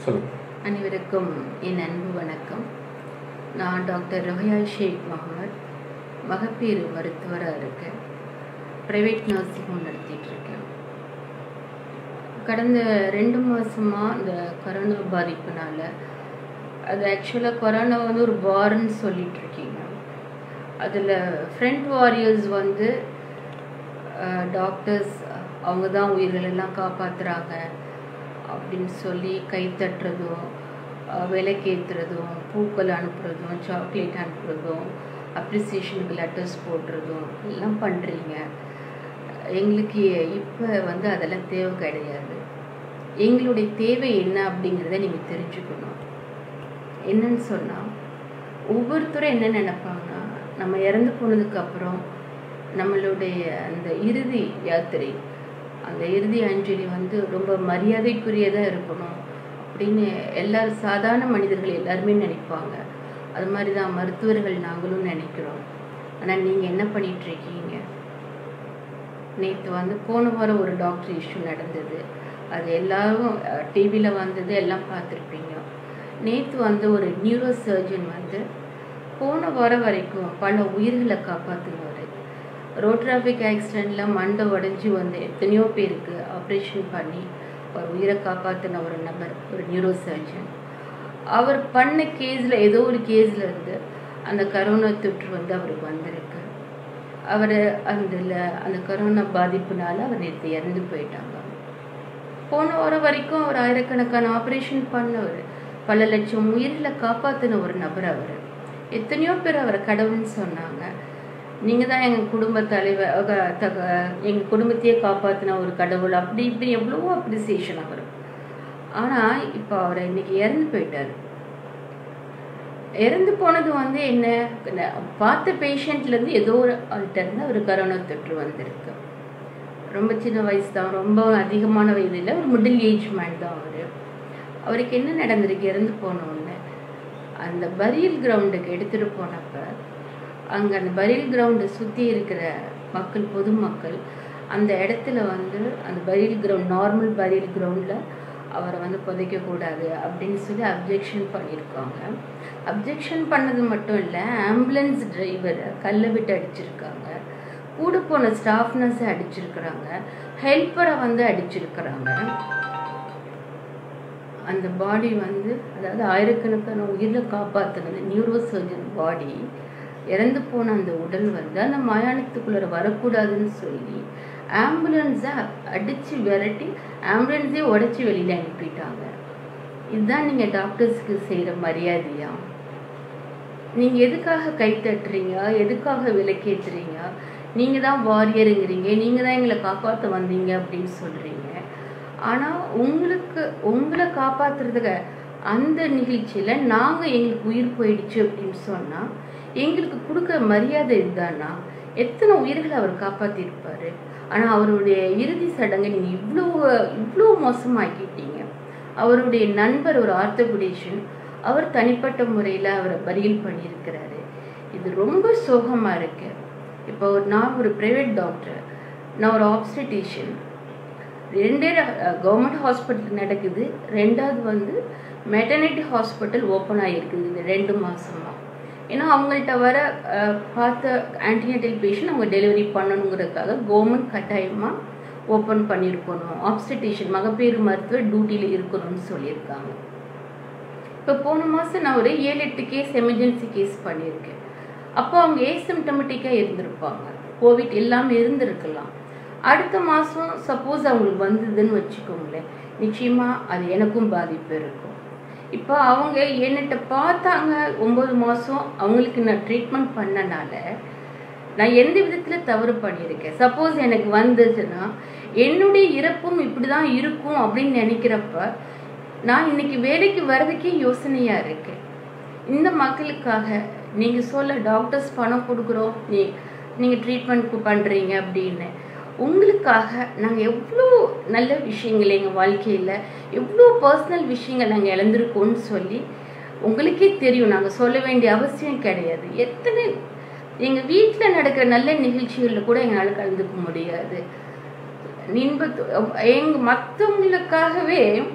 சொல்லுங்கள் அனைவருக்கும் என் அன்பு வணக்கம் நான் டாக்டர் ரொஹயா ஷேக் முகமது மகப்பேறு மருத்துவராக இருக்கேன் ப்ரைவேட் நர்சிங் ஹோம் நடத்திட்டு இருக்கேன் கடந்த ரெண்டு மாதமாக இந்த கொரோனா பாதிப்புனால அது ஆக்சுவலாக கொரோனா வந்து ஒரு வார்ன்னு சொல்லிட்டு இருக்கீங்க அதில் ஃப்ரண்ட் வாரியர்ஸ் வந்து டாக்டர்ஸ் அவங்க தான் உயிர்களெல்லாம் காப்பாற்றுறாங்க அப்படின்னு சொல்லி கை தட்டுறதும் விலைக்கேற்றுறதும் பூக்கள் அனுப்புறதும் சாக்லேட் அனுப்புறதும் அப்ரிசியேஷனுக்கு லெட்டர்ஸ் போடுறதும் எல்லாம் பண்ணுறீங்க எங்களுக்கு இப்போ வந்து அதெல்லாம் தேவை கிடையாது எங்களுடைய தேவை என்ன அப்படிங்கிறத நீங்கள் தெரிஞ்சுக்கணும் என்னன்னு சொன்னால் ஒவ்வொருத்தரும் என்ன நினைப்பாங்கன்னா நம்ம இறந்து போனதுக்கப்புறம் நம்மளுடைய அந்த இறுதி யாத்திரை அந்த இறுதி அஞ்சலி வந்து ரொம்ப மரியாதைக்குரியதாக இருக்கணும் அப்படின்னு எல்லாரும் சாதாரண மனிதர்கள் எல்லாருமே நினைப்பாங்க அது மாதிரி தான் மருத்துவர்கள் நாங்களும் நினைக்கிறோம் ஆனால் நீங்கள் என்ன பண்ணிகிட்ருக்கீங்க நேற்று வந்து போன வாரம் ஒரு டாக்டர் இஷ்யூ நடந்தது அது எல்லாரும் டிவியில் வந்தது எல்லாம் பார்த்துருப்பீங்க நேற்று வந்து ஒரு நியூரோ சர்ஜன் வந்து போன வாரம் வரைக்கும் பல உயிர்களை காப்பாற்றுவார் ரோட் டிராஃபிக் ஆக்சிடெண்ட்டில் மண்டை உடஞ்சி வந்து எத்தனையோ பேருக்கு ஆப்ரேஷன் பண்ணி ஒரு உயிரை காப்பாற்றின ஒரு நபர் ஒரு நியூரோ சர்ஜன் அவர் பண்ண கேஸில் ஏதோ ஒரு கேஸில் இருந்து அந்த கரோனா தொற்று வந்து அவருக்கு வந்திருக்கு அவர் அதில் அந்த கரோனா பாதிப்புனால அவர் நேற்று இறந்து போயிட்டாங்க போன வாரம் வரைக்கும் அவர் ஆயிரக்கணக்கான ஆப்ரேஷன் பண்ணவர் பல லட்சம் உயிர்களை காப்பாற்றின ஒரு நபர் அவர் எத்தனையோ பேர் அவரை கடவுள்னு சொன்னாங்க நீங்கள் தான் எங்கள் குடும்ப தலைவர் எங்கள் குடும்பத்தையே காப்பாற்றின ஒரு கடவுள் அப்படி இப்படி எவ்வளவோ அப்ரிசியேஷன் அவர் ஆனால் இப்போ அவரை இன்னைக்கு இறந்து போயிட்டார் இறந்து போனது வந்து என்ன பார்த்த பேஷண்ட்லேருந்து ஏதோ ஒரு ஆள்கிட்ட ஒரு கரோனா தொற்று வந்திருக்கு ரொம்ப சின்ன வயசு தான் ரொம்ப அதிகமான வயது இல்லை ஒரு மிடில் ஏஜ் மேன் தான் அவர் அவருக்கு என்ன நடந்திருக்கு இறந்து போனோன்னு அந்த பரியல் கிரவுண்டுக்கு எடுத்துகிட்டு போனப்போ அங்கே அந்த பரியல் கிரவுண்டை சுற்றி இருக்கிற மக்கள் பொதுமக்கள் அந்த இடத்துல வந்து அந்த பரியல் கிரவுண்ட் நார்மல் பரியல் கிரவுண்டில் அவரை வந்து புதைக்கக்கூடாது அப்படின்னு சொல்லி அப்ஜெக்ஷன் பண்ணியிருக்காங்க அப்ஜெக்ஷன் பண்ணது மட்டும் இல்லை ஆம்புலன்ஸ் டிரைவரை கல்லை விட்டு அடிச்சிருக்காங்க கூட போன ஸ்டாஃப் நர்ஸை அடிச்சிருக்கிறாங்க ஹெல்ப்பரை வந்து அடிச்சிருக்கிறாங்க அந்த பாடி வந்து அதாவது ஆயிரக்கணக்கான உயிரை காப்பாற்றினது நியூரோ சர்ஜன் பாடி இறந்து போன அந்த உடல் வந்து அந்த மயானத்துக்குள்ளே வரக்கூடாதுன்னு சொல்லி ஆம்புலன்ஸை அடித்து விரட்டி ஆம்புலன்ஸே உடச்சி வெளியில் அனுப்பிட்டாங்க இதுதான் நீங்கள் டாக்டர்ஸ்க்கு செய்கிற மரியாதையா நீங்கள் எதுக்காக கை தட்டுறீங்க எதுக்காக விலக்கேற்றுறீங்க நீங்கள் தான் வாரியருங்கிறீங்க நீங்கள் தான் எங்களை காப்பாற்ற வந்தீங்க அப்படின்னு சொல்கிறீங்க ஆனால் உங்களுக்கு உங்களை காப்பாற்றுறதுக்கு அந்த நிகழ்ச்சியில் நாங்கள் எங்களுக்கு உயிர் போயிடுச்சு அப்படின்னு சொன்னால் எங்களுக்கு கொடுக்குற மரியாதை இதுதானா எத்தனை உயிர்களை அவர் காப்பாற்றிருப்பார் ஆனால் அவருடைய இறுதி சடங்கை நீங்கள் இவ்வளோ இவ்வளோ மோசமாக்கிட்டீங்க அவருடைய நண்பர் ஒரு ஆர்த்தோகுடேஷன் அவர் தனிப்பட்ட முறையில் அவரை பரியல் பண்ணியிருக்கிறாரு இது ரொம்ப சோகமாக இருக்கு இப்போ நான் ஒரு ப்ரைவேட் டாக்டர் நான் ஒரு ஆப்ஸ்டிஷியன் ரெண்டே கவர்மெண்ட் ஹாஸ்பிட்டல் நடக்குது ரெண்டாவது வந்து மெட்டர்னிட்டி ஹாஸ்பிட்டல் ஓப்பன் ஆகிருக்குது இந்த ரெண்டு மாதமாக ஏன்னா அவங்கள்ட்ட வர பார்த்த ஆன்டினேட்டல் பேஷண்ட் அவங்க டெலிவரி பண்ணணுங்கிறதுக்காக கவர்மெண்ட் கட்டாயமாக ஓப்பன் பண்ணியிருக்கணும் ஆப்ஸ்டிஷன் மகப்பேறு மருத்துவர் டியூட்டியில் இருக்கணும்னு சொல்லியிருக்காங்க இப்போ போன மாதம் நான் ஒரு ஏழு எட்டு கேஸ் எமர்ஜென்சி கேஸ் பண்ணியிருக்கேன் அப்போ அவங்க ஏசிம்டமெட்டிக்காக இருந்திருப்பாங்க கோவிட் எல்லாமே இருந்திருக்கலாம் அடுத்த மாதம் சப்போஸ் அவங்களுக்கு வந்ததுன்னு வச்சுக்கோங்களேன் நிச்சயமாக அது எனக்கும் பாதிப்பு இருக்கும் இப்போ அவங்க என்னட்ட பார்த்தாங்க ஒம்பது மாதம் அவங்களுக்கு நான் ட்ரீட்மெண்ட் பண்ணனால நான் எந்த விதத்தில் தவறு பண்ணியிருக்கேன் சப்போஸ் எனக்கு வந்ததுன்னா என்னுடைய இறப்பும் இப்படி தான் இருக்கும் அப்படின்னு நினைக்கிறப்ப நான் இன்னைக்கு வேலைக்கு வர்றதுக்கே யோசனையாக இருக்கேன் இந்த மக்களுக்காக நீங்கள் சொல்ல டாக்டர்ஸ் பணம் கொடுக்குறோம் நீ நீங்கள் ட்ரீட்மெண்ட் பண்ணுறீங்க அப்படின்னு உங்களுக்காக நாங்கள் எவ்வளோ நல்ல விஷயங்கள் எங்கள் வாழ்க்கையில் எவ்வளோ பர்சனல் விஷயங்கள் நாங்கள் இழந்திருக்கோம்னு சொல்லி உங்களுக்கே தெரியும் நாங்கள் சொல்ல வேண்டிய அவசியம் கிடையாது எத்தனை எங்கள் வீட்டில் நடக்கிற நல்ல நிகழ்ச்சிகளில் கூட எங்களால் கலந்துக்க முடியாது இன்பத்து எங்க மற்றவங்களுக்காகவே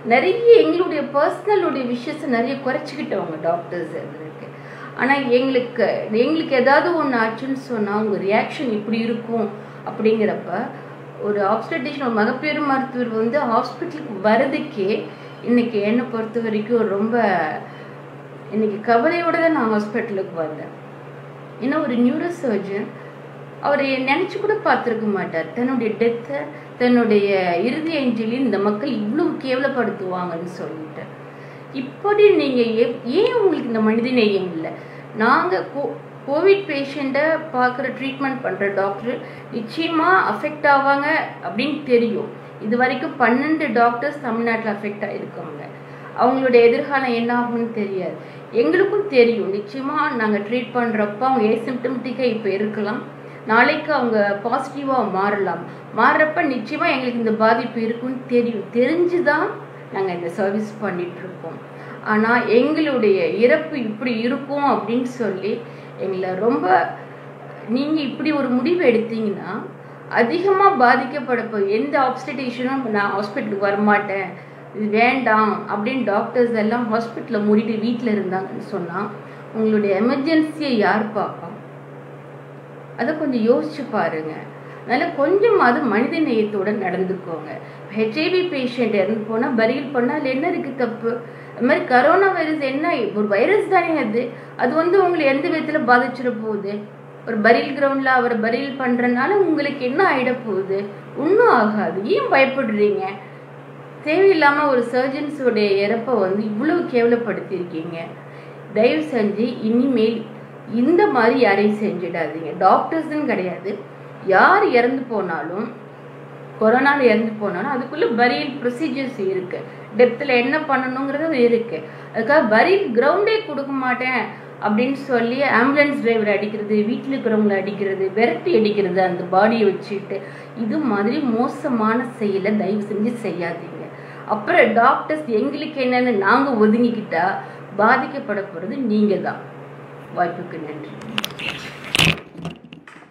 நிறைய எங்களுடைய பர்சனலுடைய விஷயத்தை நிறைய குறைச்சிக்கிட்டவங்க டாக்டர்ஸ் எங்களுக்கு ஆனால் எங்களுக்கு எங்களுக்கு ஏதாவது ஒன்று ஆச்சுன்னு சொன்னால் அவங்க ரியாக்ஷன் இப்படி இருக்கும் அப்படிங்கிறப்ப ஒரு ஆப்ஸ்டேஷன் ஒரு மகப்பேறு மருத்துவர் வந்து ஹாஸ்பிட்டலுக்கு வர்றதுக்கே இன்னைக்கு என்னை பொறுத்த வரைக்கும் ரொம்ப இன்னைக்கு கவலையோட தான் நான் ஹாஸ்பிட்டலுக்கு வந்தேன் ஏன்னா ஒரு நியூரோ சர்ஜன் அவர் நினச்சி கூட பார்த்துருக்க மாட்டார் தன்னுடைய டெத்தை தன்னுடைய இறுதி அஞ்சலி இந்த மக்கள் இவ்வளோ கேவலப்படுத்துவாங்கன்னு சொல்லிட்டு இப்படி நீங்கள் ஏன் உங்களுக்கு இந்த மனிதநேயம் இல்லை நாங்கள் கோ கோவிட் பேஷண்ட்டை பார்க்குற ட்ரீட்மெண்ட் பண்ணுற டாக்டர் நிச்சயமாக அஃபெக்ட் ஆவாங்க அப்படின்னு தெரியும் இது வரைக்கும் பன்னெண்டு டாக்டர்ஸ் தமிழ்நாட்டில் அஃபெக்ட் ஆகிருக்காங்க அவங்களுடைய எதிர்காலம் என்ன ஆகும்னு தெரியாது எங்களுக்கும் தெரியும் நிச்சயமாக நாங்கள் ட்ரீட் பண்ணுறப்ப அவங்க ஏசிம்டமெட்டிக்காக இப்போ இருக்கலாம் நாளைக்கு அவங்க பாசிட்டிவாக மாறலாம் மாறுறப்ப நிச்சயமாக எங்களுக்கு இந்த பாதிப்பு இருக்குன்னு தெரியும் தெரிஞ்சு தான் நாங்கள் இந்த சர்வீஸ் பண்ணிகிட்ருக்கோம் ஆனால் எங்களுடைய இறப்பு இப்படி இருக்கும் அப்படின்னு சொல்லி எங்களை ரொம்ப நீங்கள் இப்படி ஒரு முடிவு எடுத்தீங்கன்னா அதிகமாக பாதிக்கப்படப்போ எந்த ஆப்ஸ்டேஷனும் நான் ஹாஸ்பிட்டலுக்கு வரமாட்டேன் இது வேண்டாம் அப்படின்னு டாக்டர்ஸ் எல்லாம் ஹாஸ்பிட்டலில் மூடிட்டு வீட்டில் இருந்தாங்கன்னு சொன்னால் உங்களுடைய எமர்ஜென்சியை யார் பார்ப்பா அதை கொஞ்சம் யோசிச்சு பாருங்க அதனால கொஞ்சம் அது மனித நேயத்தோட நடந்துக்கோங்க ஹெச்ஐவி பேஷண்ட் இறந்து போனால் பரியல் பண்ணால் என்ன இருக்குது தப்பு அது மாதிரி கரோனா வைரஸ் என்ன ஒரு வைரஸ் தானே அது அது வந்து உங்களை எந்த விதத்தில் பாதிச்சிட போகுது ஒரு பரியல் கிரவுண்டில் அவரை பரியல் பண்ணுறதுனால உங்களுக்கு என்ன ஆகிட போகுது ஒன்றும் ஆகாது ஏன் பயப்படுறீங்க தேவையில்லாமல் ஒரு சர்ஜன்ஸோடைய இறப்பை வந்து இவ்வளவு கேவலப்படுத்தியிருக்கீங்க தயவு செஞ்சு இனிமேல் இந்த மாதிரி யாரையும் செஞ்சிடாதீங்க டாக்டர்ஸ்ன்னு கிடையாது யார் இறந்து போனாலும் கொரோனாவில் இறந்து போனாலும் அதுக்குள்ளே பரியல் ப்ரொசீஜர்ஸ் இருக்கு டெப்த்தில் என்ன பண்ணணுங்கிறது இருக்கு அதுக்காக பரியல் கிரவுண்டே கொடுக்க மாட்டேன் அப்படின்னு சொல்லி ஆம்புலன்ஸ் டிரைவர் அடிக்கிறது வீட்டில் இருக்கிறவங்களை அடிக்கிறது விரட்டி அடிக்கிறது அந்த பாடியை வச்சுட்டு இது மாதிரி மோசமான செயலை தயவு செஞ்சு செய்யாதீங்க அப்புறம் டாக்டர்ஸ் எங்களுக்கு என்னன்னு நாங்கள் ஒதுங்கிக்கிட்டா பாதிக்கப்பட போகிறது நீங்கள் தான் வாய்ப்புக்கு நன்றி